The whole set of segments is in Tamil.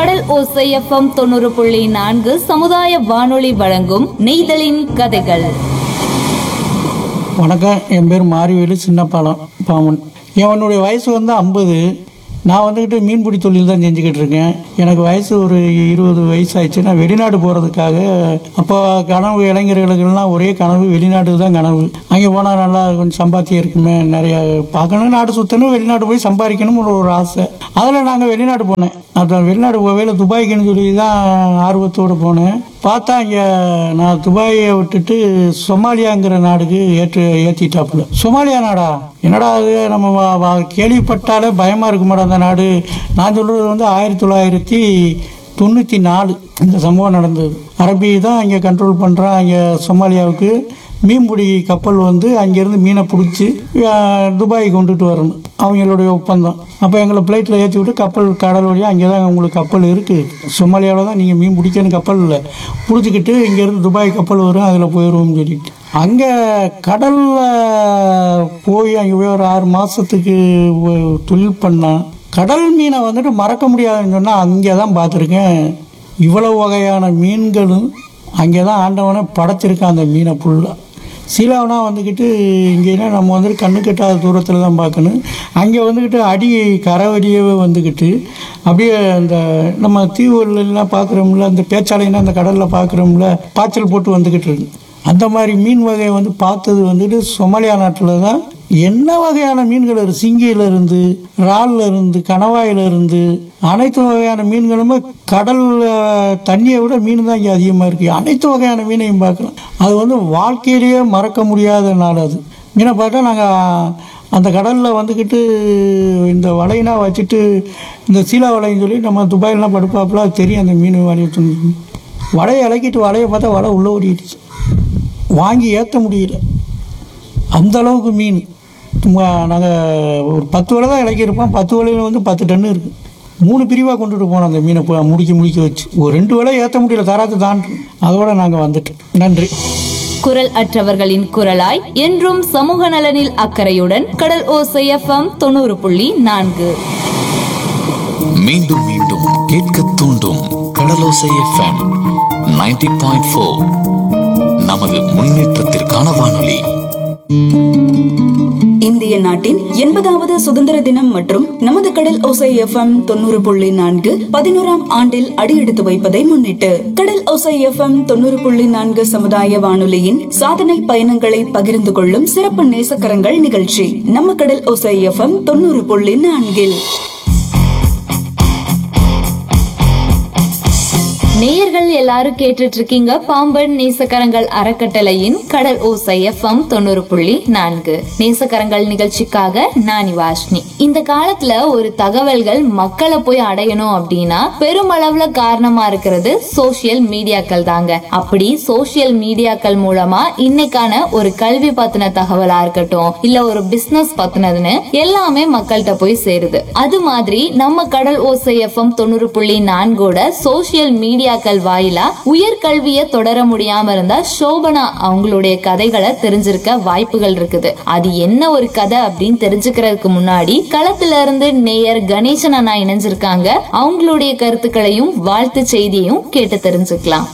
கடல் ஓசை எஃப்எம் தொண்ணூறு புள்ளி நான்கு சமுதாய வானொலி வழங்கும் நெய்தலின் கதைகள் வணக்கம் என் பேர் மாரிவேலு சின்னப்பாலம் பாமன் என்னுடைய வயசு வந்து ஐம்பது நான் வந்துக்கிட்டு மீன்பிடி தொழில் தான் செஞ்சுக்கிட்டு இருக்கேன் எனக்கு வயசு ஒரு இருபது வயசு ஆயிடுச்சு நான் வெளிநாடு போகிறதுக்காக அப்போ கனவு இளைஞர்களுக்கெல்லாம் ஒரே கனவு வெளிநாடு தான் கனவு அங்கே போனால் நல்லா கொஞ்சம் சம்பாத்தியம் இருக்குமே நிறைய பார்க்கணும் நாடு சுற்றணும் வெளிநாடு போய் சம்பாதிக்கணும்னு ஒரு ஆசை அதில் நாங்கள் வெளிநாடு போனேன் அப்புறம் வெளிநாடு போவேல துபாய்க்குன்னு சொல்லி தான் ஆர்வத்தோடு போனேன் பார்த்தா இங்கே நான் துபாயை விட்டுட்டு சொமாலியாங்கிற நாடுக்கு ஏற்று ஏற்றிட்டாப்புல சொமாலியா நாடா என்னடா அது நம்ம வ- வ- கேள்விப்பட்டாலே பயமாக இருக்குமாடா அந்த நாடு நான் சொல்கிறது வந்து ஆயிரத்தி தொள்ளாயிரத்தி தொண்ணூற்றி நாலு இந்த சம்பவம் நடந்தது அரபி தான் இங்கே கண்ட்ரோல் பண்ணுறான் இங்கே சொமாலியாவுக்கு மீன்பிடி கப்பல் வந்து அங்கேருந்து மீனை பிடிச்சி துபாய் கொண்டுட்டு வரணும் அவங்களுடைய ஒப்பந்தம் அப்போ எங்களை ஃப்ளைட்டில் ஏற்றி விட்டு கப்பல் கடல் வழியாக அங்கே தான் உங்களுக்கு கப்பல் இருக்குது சொமாலியாவில் தான் நீங்கள் மீன் பிடிக்கணும் கப்பல் இல்லை பிடிச்சிக்கிட்டு இங்கேருந்து துபாய் கப்பல் வரும் அதில் போயிடுவோம்னு சொல்லிட்டு அங்கே கடலில் போய் அங்கே போய் ஒரு ஆறு மாதத்துக்கு தொழில் பண்ணால் கடல் மீனை வந்துட்டு மறக்க முடியாதுன்னு சொன்னால் அங்கே தான் பார்த்துருக்கேன் இவ்வளவு வகையான மீன்களும் அங்கே தான் ஆண்டவனை படைச்சிருக்கான் அந்த மீனை ஃபுல்லாக சீலாவனா வந்துக்கிட்டு இங்கேனா நம்ம வந்துட்டு கண்ணு கெட்டாத தூரத்தில் தான் பார்க்கணும் அங்கே வந்துக்கிட்டு அடி கரவடியவே வந்துக்கிட்டு அப்படியே அந்த நம்ம தீவுலாம் பார்க்குறோம்ல அந்த பேச்சாலைன்னா அந்த கடலில் பார்க்குறோம்ல பாய்ச்சல் போட்டு வந்துக்கிட்டு இருக்கு அந்த மாதிரி மீன் வகையை வந்து பார்த்தது வந்துட்டு சொமாலியா நாட்டில் தான் என்ன வகையான மீன்கள் இருக்கு சிங்கியில இருந்து இறால்ல இருந்து கணவாயில இருந்து அனைத்து வகையான மீன்களுமே கடல் அஹ், தண்ணியை விட மீன் தான் இங்கே அதிகமாக இருக்கு அனைத்து வகையான மீனையும் பார்க்கலாம் அது வந்து வாழ்க்கையிலேயே மறக்க முடியாத நாள் அது மீனை பார்த்தா நாங்கள் அந்த கடலில் வந்துக்கிட்டு இந்த வலையினா வச்சுட்டு இந்த சீலா வலைன்னு சொல்லி நம்ம துபாயிலலாம் படுப்பாப்புல அது தெரியும் அந்த மீன் வலையை துணி வலையை இலக்கிட்டு வலையை பார்த்தா வலை உள்ளே ஓடிடுச்சு வாங்கி ஏற்ற முடியல அந்த அளவுக்கு மீன் நாங்கள் ஒரு பத்து வலை தான் இலக்கியிருப்போம் பத்து வலையில் வந்து பத்து டன்னு இருக்குது மூணு பிரிவாக கொண்டுட்டு போனோம் அந்த மீனை போ- முடிக்க முடிக்க வச்சு ஒரு ரெண்டு வலை ஏற்ற முடியல தராத்து தாண்டு அதோட நாங்கள் வந்துட்டோம் நன்றி குரல் அற்றவர்களின் குரலாய் என்றும் சமூக நலனில் அக்கறையுடன் கடல் ஓசை எஃப்எம் தொண்ணூறு புள்ளி நான்கு மீண்டும் மீண்டும் கேட்க தூண்டும் கடலோசை எஃப்எம் 90.4 பாயிண்ட் ஃபோர் நமது முன்னேற்றத்திற்கான வானொலி இந்திய நாட்டின் எண்பதாவது சுதந்திர தினம் மற்றும் நமது கடல் ஓசை எஃப்எம் தொண்ணூறு புள்ளி நான்கு பதினோராம் ஆண்டில் அடியெடுத்து வைப்பதை முன்னிட்டு கடல் ஓசை எஃப்எம் தொண்ணூறு புள்ளி நான்கு சமுதாய வானொலியின் சாதனை பயணங்களை பகிர்ந்து கொள்ளும் சிறப்பு நேசக்கரங்கள் நிகழ்ச்சி நம்ம கடல் ஓசை எஃப்எம் தொண்ணூறு புள்ளி நான்கில் நேயர்கள் எல்லாரும் கேட்டுட்டு இருக்கீங்க பாம்பன் நேசக்கரங்கள் அறக்கட்டளையின் கடல் ஓசை எஃப்எம் தொண்ணூறு புள்ளி நான்கு நேசக்கரங்கள் நிகழ்ச்சிக்காக நானி வாஷ்னி இந்த காலத்துல ஒரு தகவல்கள் மக்களை போய் அடையணும் அப்படின்னா பெருமளவுல காரணமா இருக்கிறது சோசியல் மீடியாக்கள் தாங்க அப்படி சோசியல் மீடியாக்கள் மூலமா இன்னைக்கான ஒரு கல்வி பத்தின தகவலா இருக்கட்டும் இல்ல ஒரு பிசினஸ் பத்தினதுன்னு எல்லாமே மக்கள்கிட்ட போய் சேருது அது மாதிரி நம்ம கடல் ஓசை எஃப்எம் தொண்ணூறு புள்ளி நான்கோட சோசியல் மீடியாக்கள் வாயிலா உயர்கல்வியை தொடர முடியாம இருந்தா சோபனா அவங்களுடைய கதைகளை தெரிஞ்சிருக்க வாய்ப்புகள் இருக்குது அது என்ன ஒரு கதை அப்படின்னு தெரிஞ்சுக்கிறதுக்கு முன்னாடி களத்துல இருந்து நேயர் கணேசன் அண்ணா இணைஞ்சிருக்காங்க அவங்களுடைய கருத்துக்களையும் வாழ்த்து செய்தியையும் கேட்டு தெரிஞ்சுக்கலாம்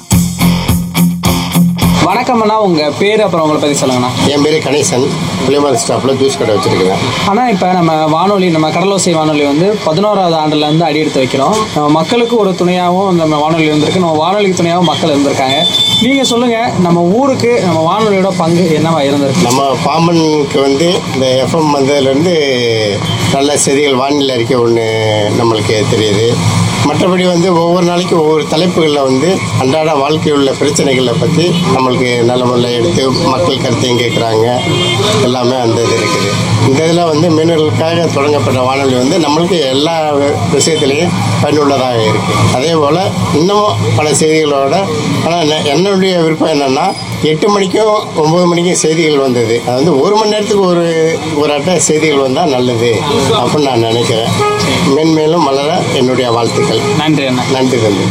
வணக்கம் அண்ணா உங்க பேர் அப்புறம் உங்களை பத்தி சொல்லுங்கண்ணா என் பேர் கணேசன் புளியமர ஸ்டாப்பில் ஜூஸ் கடை வச்சுருக்கிறேன் ஆனா இப்ப நம்ம வானொலி நம்ம கடலோசை வானொலி வந்து பதினோராவது ஆண்டுல இருந்து அடி எடுத்து வைக்கிறோம் நம்ம மக்களுக்கு ஒரு துணையாகவும் நம்ம வானொலி இருந்திருக்கு நம்ம வானொலிக்கு துணையாகவும் மக்கள் இருந்திருக்காங்க நீங்க சொல்லுங்க நம்ம ஊருக்கு நம்ம வானொலியோட பங்கு என்னவா இருந்திருக்கு நம்ம பாம்பனுக்கு வந்து இந்த எஃப்எம் வந்ததுலேருந்து நல்ல செய்திகள் வானிலை அறிக்கை ஒன்று நம்மளுக்கு தெரியுது மற்றபடி வந்து ஒவ்வொரு நாளைக்கு ஒவ்வொரு தலைப்புகளில் வந்து அன்றாட வாழ்க்கையில் உள்ள பிரச்சனைகளை பற்றி நம்மளுக்கு நல்ல முறையில் எடுத்து மக்கள் கருத்தையும் கேட்குறாங்க எல்லாமே அந்த இது இருக்குது இந்த இதில் வந்து மீனவர்களுக்காக தொடங்கப்பட்ட வானொலி வந்து நம்மளுக்கு எல்லா விஷயத்துலையும் பயனுள்ளதாக இருக்குது அதே போல் இன்னமும் பல செய்திகளோட ஆனால் என்னுடைய விருப்பம் என்னென்னா எட்டு மணிக்கும் ஒம்பது மணிக்கும் செய்திகள் வந்தது அது வந்து ஒரு மணி நேரத்துக்கு ஒரு ஒரு அட்டை செய்திகள் வந்தால் நல்லது அப்படின்னு நான் நினைக்கிறேன் மென்மேலும் மலர என்னுடைய வாழ்த்துக்கள் நன்றி அண்ணா நன்றி தம்பி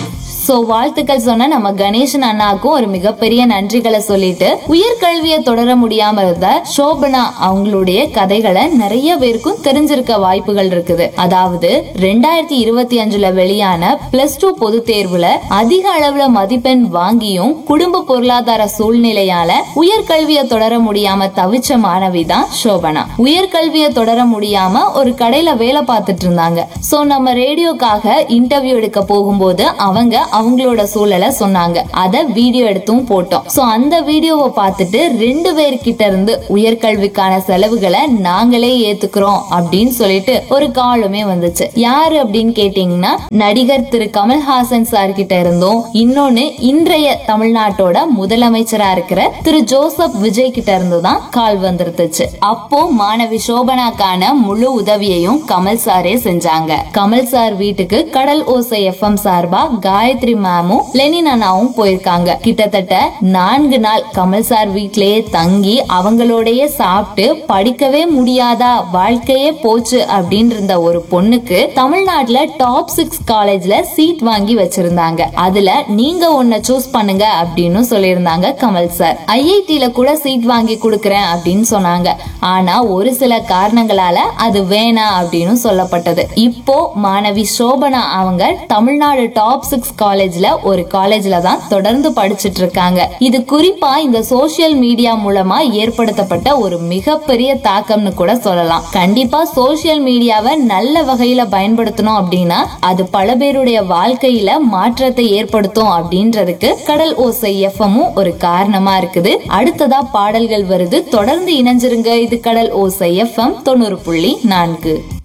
சோ வாழ்த்துக்கள் சொன்ன நம்ம கணேசன் அண்ணாக்கும் ஒரு மிகப்பெரிய நன்றிகளை சொல்லிட்டு உயர்கல்வியை தொடர முடியாம இருந்த சோபனா அவங்களுடைய கதைகளை நிறைய பேருக்கும் தெரிஞ்சிருக்க வாய்ப்புகள் இருக்குது அதாவது ரெண்டாயிரத்தி இருபத்தி அஞ்சுல வெளியான பிளஸ் டூ பொது தேர்வுல அதிக அளவுல மதிப்பெண் வாங்கியும் குடும்ப பொருளாதார சூழ்நிலையால உயர்கல்வியை தொடர முடியாம தவிச்ச மாணவி தான் சோபனா உயர்கல்வியை தொடர முடியாம ஒரு கடையில வேலை பார்த்துட்டு இருந்தாங்க சோ நம்ம ரேடியோக்காக இன்டர்வியூ எடுக்க போகும்போது அவங்க அவங்களோட சூழலை சொன்னாங்க அத வீடியோ எடுத்தும் போட்டோம் சோ அந்த வீடியோவை பார்த்துட்டு ரெண்டு பேர்கிட்ட இருந்து உயர்கல்விக்கான செலவுகளை நாங்களே ஏத்துக்கிறோம் அப்படின்னு சொல்லிட்டு ஒரு காலுமே வந்துச்சு யாரு அப்படின்னு கேட்டீங்கன்னா நடிகர் திரு கமல்ஹாசன் சார் கிட்ட இருந்தும் இன்னொன்னு இன்றைய தமிழ்நாட்டோட முதலமைச்சரா இருக்கிற திரு ஜோசப் விஜய் கிட்ட இருந்து தான் கால் வந்திருந்துச்சு அப்போ மாணவி சோபனாக்கான முழு உதவியையும் கமல் சாரே செஞ்சாங்க கமல் சார் வீட்டுக்கு கடல் ஓசை எஃப்எம் சார்பா காயத்ரி மேமும் லெனின் அண்ணாவும் போயிருக்காங்க கிட்டத்தட்ட நான்கு நாள் கமல் சார் வீட்லயே தங்கி அவங்களோடயே சாப்பிட்டு படிக்கவே முடியாதா வாழ்க்கையே போச்சு அப்படின்னு இருந்த ஒரு பொண்ணுக்கு தமிழ்நாட்டுல டாப் சிக்ஸ் காலேஜ்ல சீட் வாங்கி வச்சிருந்தாங்க அதுல நீங்க ஒன்ன சூஸ் பண்ணுங்க அப்படின்னு சொல்லியிருந்தாங்க கமல் சார் ஐஐடில கூட சீட் வாங்கி கொடுக்கறேன் அப்படின்னு சொன்னாங்க ஆனா ஒரு சில காரணங்களால அது வேணாம் அப்படின்னு சொல்லப்பட்டது இப்போ மாணவி சோபனா அவங்க தமிழ்நாடு டாப் சிக்ஸ் காலேஜ்ல ஒரு காலேஜ்ல தான் தொடர்ந்து படிச்சிட்டு இருக்காங்க இது குறிப்பா இந்த சோசியல் மீடியா மூலமா ஏற்படுத்தப்பட்ட ஒரு மிகப்பெரிய தாக்கம்னு கூட சொல்லலாம் கண்டிப்பா சோசியல் மீடியாவை நல்ல வகையில பயன்படுத்தணும் அப்படின்னா அது பல பேருடைய வாழ்க்கையில மாற்றத்தை ஏற்படுத்தும் அப்படின்றதுக்கு கடல் ஓசை எஃப்எம்மும் ஒரு காரணமா இருக்குது அடுத்ததா பாடல்கள் வருது தொடர்ந்து இணைஞ்சிருங்க இது கடல் ஓசை எஃப்எம் தொண்ணூறு புள்ளி நான்கு